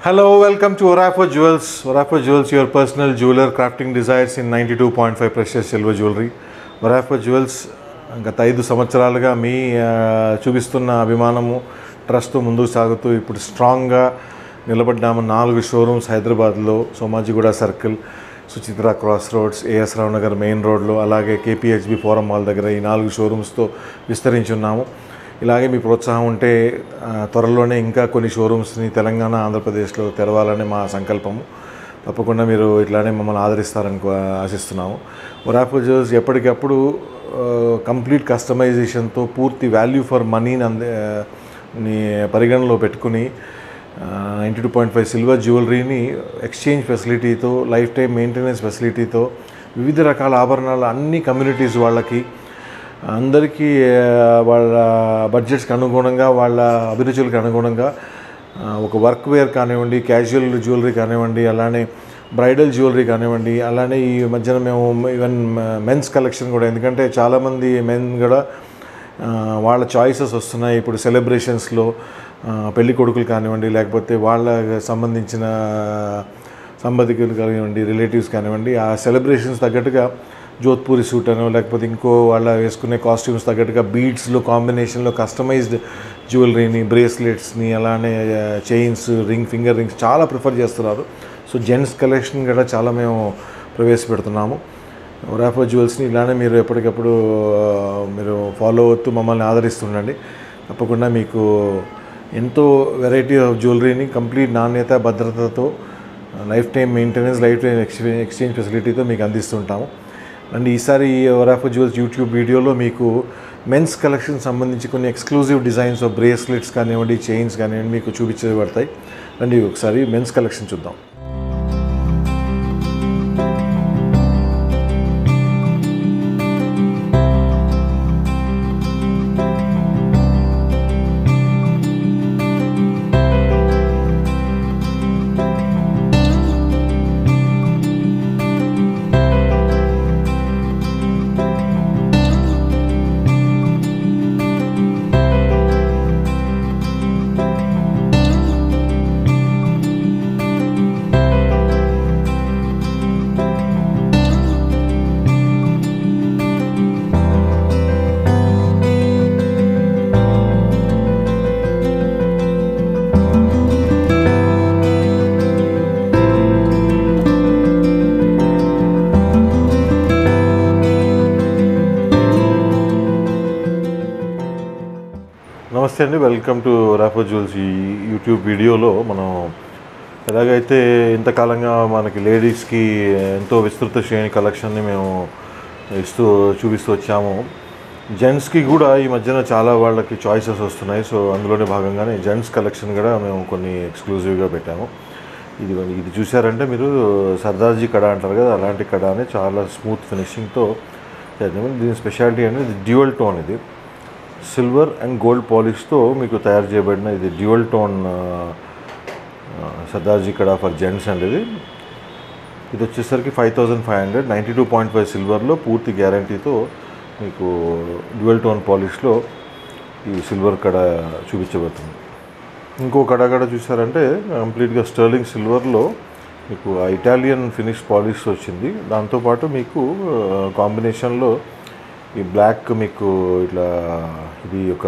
Hello, welcome to Orafa Jewels. Orafa Jewels, your personal jeweler crafting desires in 92.5 precious silver jewelry. Orafa Jewels గత ఐదు సంవత్సరాలుగా మీ ఆ, చూపిస్తున్న అభిమానము ట్రస్ట్ ముందుకు సాగుతూ ఇప్పుడు స్ట్రాంగ్గా నిలబడ్డాము నాలుగు షోరూమ్స్ హైదరాబాద్లో Somajiguda circle Suchitra cross roads AS Rao Nagar main రోడ్లో అలాగే కేపీహెచ్బి ఫోరం మాల్ దగ్గర ఈ నాలుగు షోరూమ్స్తో విస్తరించున్నాము ఇలాగే మీ ప్రోత్సాహం ఉంటే ఆ, త్వరలోనే ఇంకా కొన్ని షోరూమ్స్ని తెలంగాణ ఆంధ్రప్రదేశ్లో తెరవాలని మా సంకల్పము తప్పకుండా మీరు ఇట్లానే మమ్మల్ని ఆదరిస్తారని కో- ఆశిస్తున్నాము ఒరాఫో జ్యూస్ ఎప్పటికప్పుడు కంప్లీట్ కస్టమైజేషన్తో పూర్తి వాల్యూ ఫర్ మనీని అందే ని పరిగణలో పెట్టుకుని ninety two point five silver జ్యువెలరీని ఎక్స్చేంజ్ ఫెసిలిటీతో లైఫ్ టైం మెయింటెనెన్స్ ఫెసిలిటీతో వివిధ రకాల ఆభరణాలు అన్ని కమ్యూనిటీస్ వాళ్ళకి అందరికీ ఆ, వాళ్ళ బడ్జెట్స్కి అనుగుణంగా వాళ్ళ అభిరుచులకు అనుగుణంగా ఆ, ఒక వర్క్ వేర్ కానివ్వండి క్యాజువల్ జ్యువెలరీ కానివ్వండి అలానే బ్రైడల్ జ్యువెలరీ కానివ్వండి అలానే ఈ మధ్యన మేము ఈవెన్ మెన్స్ కలెక్షన్ కూడా ఎందుకంటే చాలామంది మెన్ కూడా ఆ, వాళ్ళ చాయిసెస్ వస్తున్నాయి ఇప్పుడు సెలబ్రేషన్స్లో పెళ్లి కొడుకులు కానివ్వండి లేకపోతే వాళ్ళకి సంబంధించిన సంబంధికులు కానివ్వండి రిలేటివ్స్ కానివ్వండి ఆ సెలబ్రేషన్స్ తగ్గట్టుగా జోధ్పూరి సూట్ అనో లేకపోతే ఇంకో వాళ్ళ వేసుకునే కాస్ట్యూమ్స్ తగ్గట్టుగా బీడ్స్లో కాంబినేషన్లో కస్టమైజ్డ్ జ్యువెలరీని బ్రేస్లెట్స్ని అలానే చైన్స్ రింగ్ ఫింగర్ రింగ్స్ చాలా ప్రిఫర్ చేస్తున్నారు సో జెంట్స్ కలెక్షన్ కూడా చాలా మేము ప్రవేశపెడుతున్నాము రాఫో జ్యువెల్స్ని ఇలానే మీరు ఎప్పటికప్పుడు ఆ, మీరు ఫాలో అవుతూ మమ్మల్ని ఆదరిస్తుండండి తప్పకుండా మీకు ఎంతో వెరైటీ ఆఫ్ జ్యువెలరీని కంప్లీట్ నాణ్యత భద్రతతో life time maintenance life time exchange exchange ఫెసిలిటీతో మీకు అందిస్తుంటాము అండ్ ఈసారి ఈ వరాఫో జ్యువెల్స్ యూట్యూబ్ వీడియోలో మీకు మెన్స్ కలెక్షన్ సంబంధించి కొన్ని ఎక్స్క్లూజివ్ డిజైన్స్ ఆఫ్ బ్రేస్లెట్స్ కానివ్వండి చైన్స్ కానివ్వండి మీకు చూపించబడతాయి రండి ఒకసారి మెన్స్ కలెక్షన్ చూద్దాం నమస్తే అండి వెల్కమ్ టు రాఫో జ్యువెల్స్ ఈ యూట్యూబ్ వీడియోలో మనం ఎలాగైతే ఇంతకాలంగా మనకి లేడీస్కి ఎంతో విస్తృత శ్రేణి కలెక్షన్ని మేము ఇస్తూ చూపిస్తూ వచ్చాము జెంట్స్కి కూడా ఈ మధ్యన చాలా వాళ్ళకి చాయిసెస్ వస్తున్నాయి సో అందులోనే భాగంగానే జెంట్స్ కలెక్షన్ కూడా మేము కొన్ని ఎక్స్క్లూజివ్గా పెట్టాము ఇది ఇది చూసారంటే మీరు సర్దార్జీ కడ అంటారు కదా అలాంటి కడ అని చాలా స్మూత్ ఫినిషింగ్తో చేద్దాము దీని స్పెషాలిటీ అనేది డ్యూయల్ టోన్ ఇది సిల్వర్ అండ్ గోల్డ్ పాలిష్తో మీకు తయారు చేయబడిన ఇది డ్యూయల్ టోన్ సర్దార్జీ కడ ఫర్ జెంట్స్ అండి ఇది ఇది వచ్చేసరికి five thousand five hundred ninety two point five సిల్వర్లో పూర్తి గ్యారంటీతో మీకు డ్యూయల్ టోన్ పాలిష్లో ఈ సిల్వర్ కడ చూపించబడుతుంది ఇంకో కడ కడ చూసారంటే కంప్లీట్గా స్టర్లింగ్ సిల్వర్లో మీకు ఆ ఇటాలియన్ ఫినిష్ పాలిష్ వచ్చింది దాంతోపాటు మీకు కాంబినేషన్లో ఈ బ్లాక్ మీకు ఇట్లా ఇది ఒక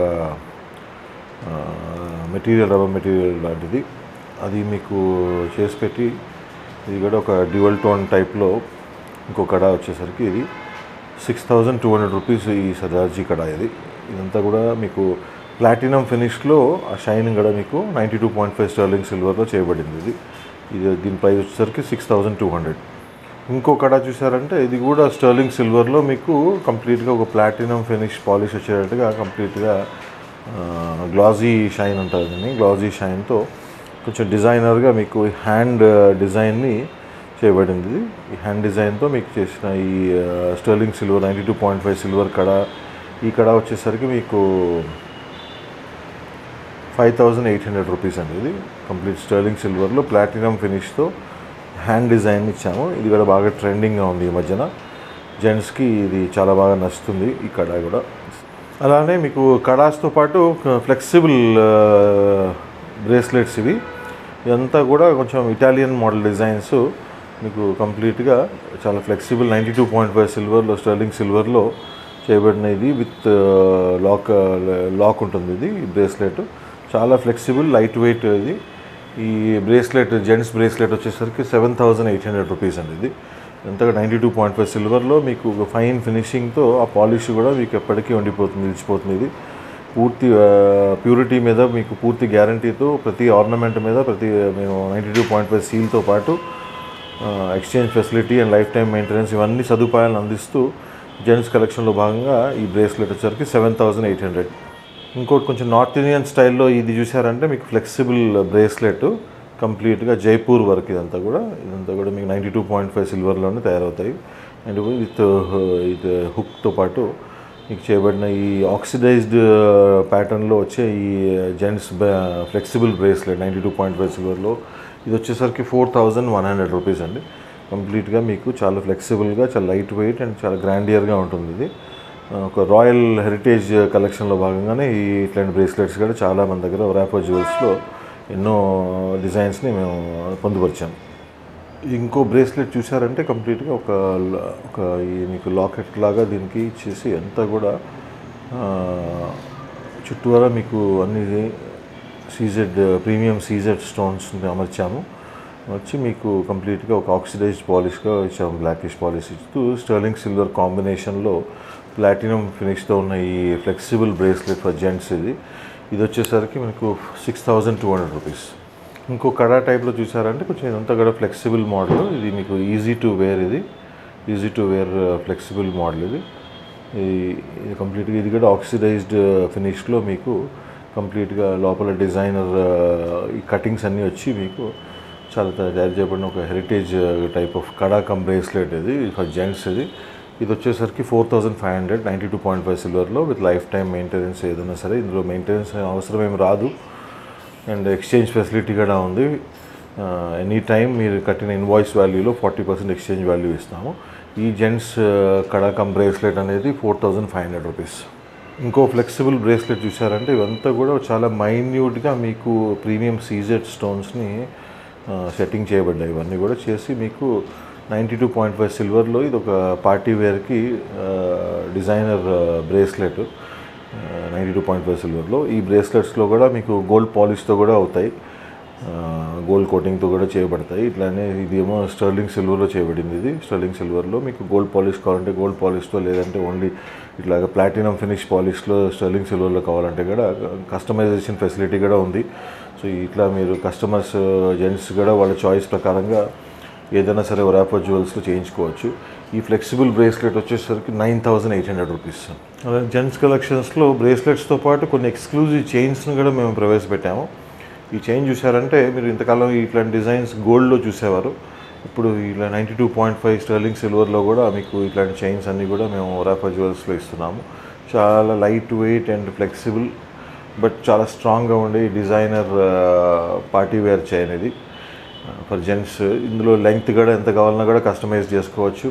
మెటీరియల్ రబ్బర్ మెటీరియల్ లాంటిది అది మీకు చేసి పెట్టి ఇది కూడా ఒక డ్యువల్ టోన్ టైప్లో ఇంకో కడ వచ్చేసరికి ఇది six thousand two hundred rupees ఈ సదార్జీ కడ ఇది ఇదంతా కూడా మీకు ప్లాటినం ఫినిష్లో ఆ షైనింగ్ కూడా మీకు ninety two point five sterling సిల్వర్లో చేయబడింది ఇది ఇది దీని ప్రైస్ వచ్చేసరికి సిక్స్ థౌజండ్ టూ హండ్రెడ్ ఇంకో కడ చూసారంటే ఇది కూడా స్టర్లింగ్ సిల్వర్లో మీకు కంప్లీట్గా ఒక ప్లాటినం ఫినిష్ పాలిష్ వచ్చేటట్టుగా కంప్లీట్గా గ్లాజీ షైన్ ఉంటుంది దీన్ని గ్లాజీ షైన్తో కొంచెం డిజైనర్గా మీకు హ్యాండ్ డిజైన్ని చేయబడింది ఇది. ఈ హ్యాండ్ డిజైన్తో మీకు చేసిన ఈ sterling silver ninety two point five silver కడ ఈ కడ వచ్చేసరికి మీకు five thousand eight hundred rupees అండి ఇది కంప్లీట్ స్టర్లింగ్ సిల్వర్లో ప్లాటినం ఫినిష్తో హ్యాండ్ డిజైన్ ఇచ్చాము ఇది కూడా బాగా ట్రెండింగ్గా ఉంది ఈ మధ్యన జెంట్స్కి ఇది చాలా బాగా నచ్చుతుంది ఈ కడ కూడా అలానే మీకు కడాస్తో పాటు ఫ్లెక్సిబుల్ బ్రేస్లెట్స్ ఇవి ఇదంతా కూడా కొంచెం ఇటాలియన్ మోడల్ డిజైన్స్ మీకు కంప్లీట్గా చాలా flexible ninety two point five సిల్వర్లో స్టర్లింగ్ సిల్వర్లో చేయబడిన ఇది విత్ లాక్ లాక్ ఉంటుంది ఇది బ్రేస్లెట్ చాలా ఫ్లెక్సిబుల్ లైట్ వెయిట్ ఇది ఈ బ్రేస్లెట్ జెంట్స్ బ్రేస్లెట్ వచ్చేసరికి seven thousand eight hundred rupees అండి ఇది ఎంతగా నైంటీ టూ పాయింట్ ఫైవ్ సిల్వర్లో మీకు ఫైన్ ఫినిషింగ్తో ఆ పాలిష్ కూడా మీకు ఎప్పటికీ ఉండిపోతుంది నిలిచిపోతుంది ఇది పూర్తి ప్యూరిటీ మీద మీకు పూర్తి గ్యారంటీతో ప్రతి ఆర్నమెంట్ మీద ప్రతి మేము నైంటీ టూ పాయింట్ ఫైవ్ సీల్తో పాటు exchange facility and life time maintenance ఇవన్నీ సదుపాయాలను అందిస్తూ జెంట్స్ కలెక్షన్లో భాగంగా ఈ బ్రేస్లెట్ వచ్చరికి సెవెన్ థౌజండ్ ఎయిట్ హండ్రెడ్ ఇంకోటి కొంచెం నార్త్ ఇండియన్ స్టైల్లో ఇది చూసారంటే మీకు ఫ్లెక్సిబుల్ బ్రేస్లెట్ కంప్లీట్గా జైపూర్ వర్క్ ఇదంతా కూడా ఇదంతా కూడా మీకు నైంటీ టూ పాయింట్ ఫైవ్ సిల్వర్లోనే తయారవుతాయి అండ్ విత్ ఇది హుక్తో పాటు మీకు చేయబడిన ఈ ఆక్సిడైజ్డ్ ప్యాటర్న్లో వచ్చే ఈ gents flexible bracelet ninety two point five సిల్వర్లో ఇది వచ్చేసరికి four thousand one hundred rupees అండి కంప్లీట్గా మీకు చాలా ఫ్లెక్సిబుల్గా చాలా లైట్ వెయిట్ అండ్ చాలా గ్రాండియర్గా ఉంటుంది ఇది ఒక రాయల్ హెరిటేజ్ కలెక్షన్లో భాగంగానే ఈ ఇట్లాంటి బ్రేస్లెట్స్ కూడా చాలా మన దగ్గర ర్యాపో జ్యువెల్స్లో ఎన్నో డిజైన్స్ని మేము పొందుపరిచాం ఇంకో బ్రేస్లెట్ చూసారంటే కంప్లీట్గా ఒక ఒక ఈ మీకు లాకెట్ లాగా దీనికి ఇచ్చేసి అంతా కూడా ఆ, చుట్టూరా మీకు అన్ని సీజెడ్ ప్రీమియం సీజెడ్ స్టోన్స్ అమర్చాము వచ్చి మీకు కంప్లీట్గా ఒక ఆక్సిడైజ్డ్ పాలిష్గా ఇచ్చాము బ్లాకిష్ పాలిష్ ఇస్తూ స్టర్లింగ్ సిల్వర్ కాంబినేషన్లో ప్లాటినం ఫినిష్తో ఉన్న ఈ ఫ్లెక్సిబుల్ బ్రేస్లెట్ ఫర్ జెంట్స్ ఇది ఇది వచ్చేసరికి మీకు six thousand two hundred rupees ఇంకో కడా టైప్లో చూసారంటే కొంచెం ఇదంతా కూడా ఫ్లెక్సిబుల్ మోడల్ ఇది మీకు ఈజీ టు వేర్ ఇది easy to wear flexible model ఇది ఈ- ఇది కంప్లీట్గా ఇది కూడా ఆక్సిడైజ్డ్ ఫినిష్లో మీకు కంప్లీట్గా లోపల డిజైనర్ ఈ కటింగ్స్ అన్నీ వచ్చి మీకు చాలా తయారు చేయబడిన ఒక హెరిటేజ్ టైప్ ఆఫ్ కడా కమ్ బ్రేస్లెట్ ఇది ఫర్ జెంట్స్ ఇది ఇది వచ్చేసరికి four thousand five hundred ninety two point five సిల్వర్లో విత్ లైఫ్ టైం మెయింటెనెన్స్ ఏదైనా సరే ఇందులో మెయింటెనెన్స్ అవసరం ఏమి రాదు అండ్ ఎక్స్చేంజ్ ఫెసిలిటీ కూడా ఉంది ఎనీ టైం మీరు కట్టిన ఇన్వాయిస్ వాల్యూలో ఫార్టీ పర్సెంట్ ఎక్స్చేంజ్ వాల్యూ ఇస్తాము ఈ జెంట్స్ కడాకం బ్రేస్లెట్ అనేది four thousand five hundred rupees ఇంకో ఫ్లెక్సిబుల్ బ్రేస్లెట్ చూసారంటే ఇవంతా కూడా చాలా మైన్యూట్గా మీకు ప్రీమియం సీజెడ్ స్టోన్స్ని సెట్టింగ్ చేయబడ్డాయి ఇవన్నీ కూడా చేసి మీకు నైంటీ టూ పాయింట్ ఫైవ్ సిల్వర్లో ఇది ఒక పార్టీ వేర్కి designer bracelet ninety two point five సిల్వర్లో ఈ బ్రేస్లెట్స్లో కూడా మీకు గోల్డ్ పాలిష్తో కూడా అవుతాయి గోల్డ్ కోటింగ్తో కూడా చేయబడతాయి ఇట్లానే ఇది ఏమో స్టర్లింగ్ సిల్వర్లో చేయబడింది ఇది స్టర్లింగ్ సిల్వర్లో మీకు గోల్డ్ పాలిష్ కావాలంటే గోల్డ్ పాలిష్తో లేదంటే ఓన్లీ ఇట్లాగ ప్లాటినం ఫినిష్ పాలిష్లో స్టర్లింగ్ సిల్వర్లో కావాలంటే కూడా కస్టమైజేషన్ ఫెసిలిటీ కూడా ఉంది సో ఇట్లా మీరు కస్టమర్స్ జెంట్స్ కూడా వాళ్ళ చాయిస్ ప్రకారంగా ఏదైనా సరే ఒరాపో జ్యువెల్స్లో చేయించుకోవచ్చు ఈ ఫ్లెక్సిబుల్ బ్రేస్లెట్ వచ్చేసరికి nine thousand eight hundred rupees అదే జెంట్స్ కలెక్షన్స్లో బ్రేస్లెట్స్తో పాటు కొన్ని ఎక్స్క్లూజివ్ చైన్స్ని కూడా మేము ప్రవేశపెట్టాము ఈ చైన్ చూసారంటే మీరు ఇంతకాలం ఇట్లాంటి డిజైన్స్ గోల్డ్లో చూసేవారు ఇప్పుడు ఇలా ninety two point five sterling సిల్వర్లో కూడా మీకు ఇట్లాంటి చైన్స్ అన్నీ కూడా మేము ఒరాపో జ్యువెల్స్లో ఇస్తున్నాము చాలా light weight and flexible but చాలా స్ట్రాంగ్గా ఉండే డిజైనర్ పార్టీ వేర్ చైన్ ఇది ఫర్ జెంట్స్ ఇందులో లెంగ్త్ కూడా ఎంత కావాలన్నా కూడా కస్టమైజ్ చేసుకోవచ్చు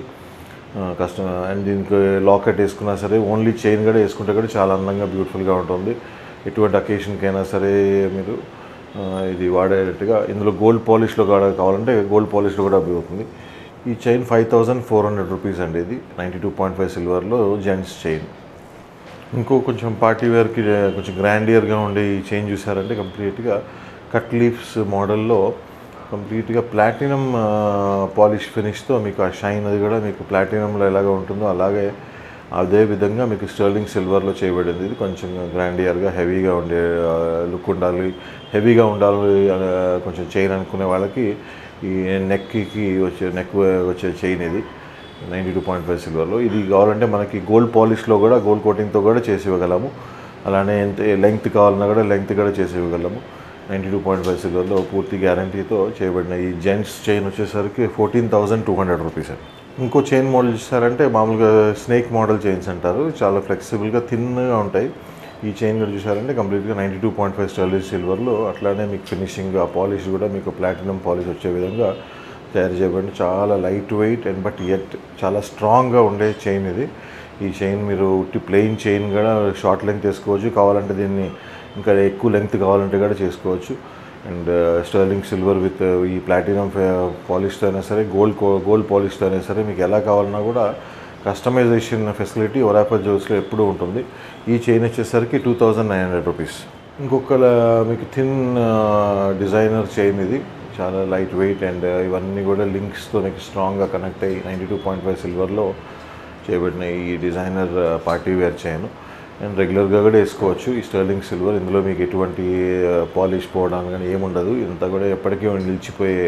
కస్టమ్ అండ్ దీనికి లాకెట్ వేసుకున్నా సరే ఓన్లీ చైన్ కూడా వేసుకుంటే కూడా చాలా అందంగా బ్యూటిఫుల్గా ఉంటుంది ఎటువంటి అకేషన్కైనా సరే మీరు ఆ, ఇది వాడేటట్టుగా ఇందులో గోల్డ్ పాలిష్లో కూడా కావాలంటే గోల్డ్ పాలిష్లో కూడా అవుతుంది ఈ chain five thousand four hundred rupees అండి ఇది నైంటీ టూ పాయింట్ ఫైవ్ సిల్వర్లో జెంట్స్ చైన్ ఇంకో కొంచెం పార్టీ వేర్కి కొంచెం గ్రాండియర్గా ఉండే ఈ చైన్ చూసారంటే కంప్లీట్గా కట్ లీఫ్స్ మోడల్లో కంప్లీట్గా ప్లాటినం పాలిష్ ఫినిష్తో మీకు ఆ షైన్ అది కూడా మీకు ప్లాటినంలో ఎలాగ ఉంటుందో అలాగే అదే విధంగా మీకు స్టర్లింగ్ సిల్వర్లో చేయబడింది ఇది కొంచెం గ్రాండియర్గా హెవీగా ఉండే లుక్ ఉండాలి హెవీగా ఉండాలి ఆ, కొంచెం చైన్ అనుకునే వాళ్ళకి ఈ నెక్కి వచ్చే నెక్ వచ్చే చైన్ ఇది నైంటీ టూ పాయింట్ ఫైవ్ సిల్వర్లో ఇది కావాలంటే మనకి గోల్డ్ పాలిష్లో కూడా గోల్డ్ కోటింగ్తో కూడా చేసి ఇవ్వగలము అలానే ఎంత లెంగ్త్ కావాలన్నా కూడా లెంగ్త్ కూడా చేసి ఇవ్వగలము నైంటీ టూ పాయింట్ ఫైవ్ సిల్వర్లో పూర్తి గ్యారంటీతో చేయబడిన ఈ జెంట్స్ చైన్ వచ్చేసరికి fourteen thousand two hundred rupees అండి ఇంకో చైన్ మోడల్ చూసారంటే మామూలుగా స్నేక్ మోడల్ చైన్స్ అంటారు చాలా ఫ్లెక్సిబుల్గా థిన్గా ఉంటాయి ఈ చైన్ కూడా చూసారంటే కంప్లీట్గా ninety two point five stylish సిల్వర్లో అట్లానే మీకు ఫినిషింగ్ ఆ పాలిష్ కూడా మీకు ప్లాటినం పాలిష్ వచ్చే విధంగా తయారు చేయబడిన చాలా light weight and but at చాలా స్ట్రాంగ్గా ఉండే చైన్ ఇది ఈ చైన్ మీరు ఉట్టి ప్లెయిన్ చైన్ కూడా షార్ట్ లెంగ్త్ వేసుకోవచ్చు కావాలంటే దీన్ని ఇంకా ఎక్కువ లెంగ్త్ కావాలంటే కూడా చేసుకోవచ్చు అండ్ స్టర్లింగ్ సిల్వర్ విత్ ఈ ప్లాటినం పాలిష్తో అయినా సరే గోల్డ్ గోల్డ్ పాలిష్తో అయినా సరే మీకు ఎలా కావాలన్నా కూడా కస్టమైజేషన్ ఫెసిలిటీ ఒరాపా జ్యువెల్స్లో ఎప్పుడూ ఉంటుంది ఈ చైన్ వచ్చేసరికి two thousand nine hundred rupees ఇంకొక మీకు థిన్ డిజైనర్ చైన్ ఇది చాలా లైట్ వెయిట్ అండ్ ఇవన్నీ కూడా లింక్స్తో మీకు స్ట్రాంగ్గా కనెక్ట్ అయ్యి నైంటీ టూ పాయింట్ ఫైవ్ సిల్వర్లో చేయబడిన ఈ designer party wear chain and రెగ్యులర్గా కూడా వేసుకోవచ్చు ఈ స్టర్లింగ్ సిల్వర్ ఇందులో మీకు ఎటువంటి పాలిష్ పోవడానికి కానీ ఏముండదు ఇదంతా కూడా ఎప్పటికీ నిలిచిపోయే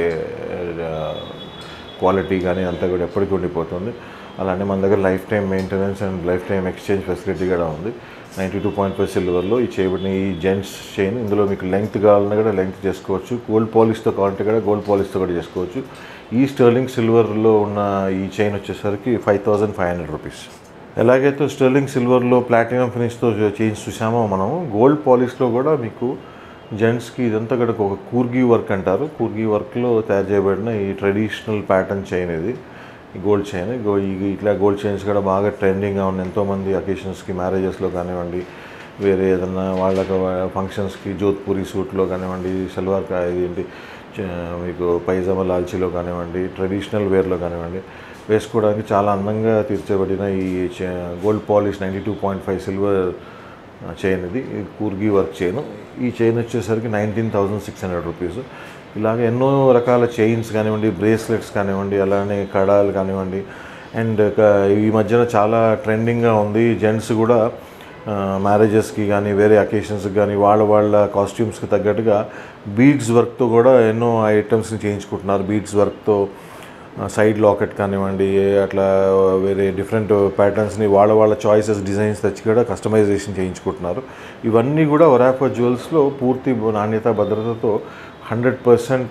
క్వాలిటీ కానీ అంతా కూడా ఎప్పటికీ ఉండిపోతుంది అలానే మన దగ్గర life time maintenance and life time exchange facility కూడా ఉంది నైంటీ టూ పాయింట్ ఫైవ్ సిల్వర్లో ఈ చేయబడిన ఈ జెంట్స్ చైన్ ఇందులో మీకు లెంగ్త్ కావాలన్నా కూడా లెంగ్త్ చేసుకోవచ్చు గోల్డ్ పాలిష్తో కావాలంటే కూడా గోల్డ్ పాలిష్తో కూడా చేసుకోవచ్చు ఈ స్టర్లింగ్ సిల్వర్లో ఉన్న ఈ చైన్ వచ్చేసరికి five thousand five hundred rupees ఎలాగైతే స్టర్లింగ్ సిల్వర్లో ప్లాటినం ఫినిష్తో చైన్స్ చూసామో మనం గోల్డ్ పాలిష్లో కూడా మీకు జెంట్స్కి ఇదంతా కూడా ఒక కూర్గి వర్క్ అంటారు కూర్గి వర్క్లో తయారు చేయబడిన ఈ ట్రెడిషనల్ ప్యాటర్న్ చైన్ ఇది ఈ గోల్డ్ చైన్ గో ఈ ఇట్లా గోల్డ్ చైన్స్ కూడా బాగా ట్రెండింగ్గా ఉన్నాయి ఎంతోమంది అకేషన్స్కి మ్యారేజెస్లో కానివ్వండి వేరే ఏదన్నా వాళ్ళకి ఫంక్షన్స్కి జోధ్పూరి సూట్లో కానివ్వండి సల్వార్ కా- ఇదేంటి చ- మీకు పైజామా లాల్చీలో కానివ్వండి ట్రెడిషనల్ వేర్లో కానివ్వండి వేసుకోవడానికి చాలా అందంగా తీర్చబడిన ఈ చ- gold polish ninety two point five silver chain ఇది ఇది కూర్గి వర్క్ చైన్ ఈ చైన్ వచ్చేసరికి nineteen thousand six hundred rupees ఇలాగ ఎన్నో రకాల చైన్స్ కానివ్వండి బ్రేస్లెట్స్ కానివ్వండి అలానే కడాలు కానివ్వండి అండ్ ఈ మధ్యన చాలా ట్రెండింగ్గా ఉంది జెంట్స్ కూడా మ్యారేజెస్కి కానీ వేరే అకేషన్స్కి కానీ వాళ్ళ వాళ్ళ కాస్ట్యూమ్స్కి తగ్గట్టుగా బీడ్స్ వర్క్తో కూడా ఎన్నో ఐటమ్స్ని చేయించుకుంటున్నారు బీడ్స్ వర్క్తో సైడ్ లాకెట్ కానివ్వండి అట్లా వేరే డిఫరెంట్ ప్యాటర్న్స్ని వాళ్ళ వాళ్ళ చాయిసెస్ డిజైన్స్ తెచ్చి కూడా కస్టమైజేషన్ చేయించుకుంటున్నారు ఇవన్నీ కూడా ఒరాఫా జ్యువెల్స్లో పూర్తి నాణ్యత భద్రతతో hundred percent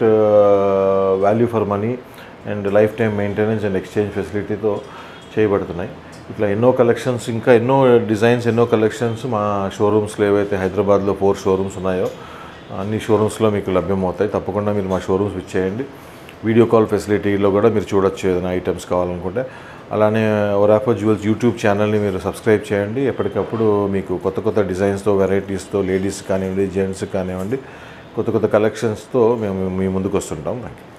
value for money and life time maintenance and exchange ఫెసిలిటీతో చేయబడుతున్నాయి ఇట్లా ఎన్నో కలెక్షన్స్ ఇంకా ఎన్నో డిజైన్స్ ఎన్నో కలెక్షన్స్ మా షోరూమ్స్లో ఏవైతే హైదరాబాద్లో ఫోర్ షోరూమ్స్ ఉన్నాయో అన్ని షోరూమ్స్లో మీకు లభ్యమవుతాయి తప్పకుండా మీరు మా షోరూమ్స్ ఇచ్చేయండి వీడియో కాల్ ఫెసిలిటీలో కూడా మీరు చూడొచ్చు ఏదైనా ఐటమ్స్ కావాలనుకుంటే అలానే ఒరాఫో జ్యువెల్స్ యూట్యూబ్ ఛానల్ని మీరు సబ్స్క్రైబ్ చేయండి ఎప్పటికప్పుడు మీకు కొత్త కొత్త డిజైన్స్తో వెరైటీస్తో లేడీస్ కానివ్వండి జెంట్స్ కానివ్వండి కొత్త కొత్త కలెక్షన్స్తో మేము మీ ముందుకు వస్తుంటాం థ్యాంక్ యూ